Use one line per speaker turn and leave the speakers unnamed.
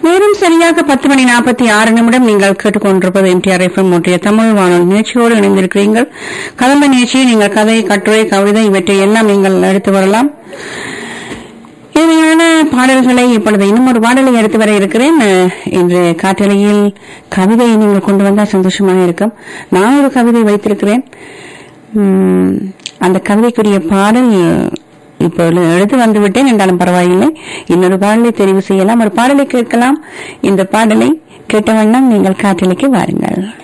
நேரம் சரியாக பத்து மணி நாற்பத்தி ஆறு நிமிடம் நீங்கள் கேட்டுக்கொண்டிருப்பது எம்டிஆர் எஃப்எம் ஒன்றிய தமிழ் வானொலி நிகழ்ச்சியோடு இணைந்திருக்கிறீர்கள் கதம்ப நிகழ்ச்சியை நீங்கள் கதை கட்டுரை கவிதை இவற்றை எல்லாம் நீங்கள் எடுத்து வரலாம் இனிமையான பாடல்களை இப்பொழுது இன்னும் ஒரு பாடலை எடுத்து வர இருக்கிறேன் அஹ், இன்று காற்றலையில் கவிதையை நீங்கள் கொண்டு வந்தால் சந்தோஷமாக இருக்கும் நான் ஒரு கவிதை வைத்திருக்கிறேன் உம், அந்த கவிதைக்குரிய பாடல் இப்போ எடுத்து வந்து விட்டேன் என்றாலும் பரவாயில்லை இன்னொரு பாடலை தெரிவு செய்யலாம் ஒரு பாடலை கேட்கலாம் இந்த பாடலை கேட்ட வண்ணம் நீங்கள் காற்றலைக்கு வாருங்கள்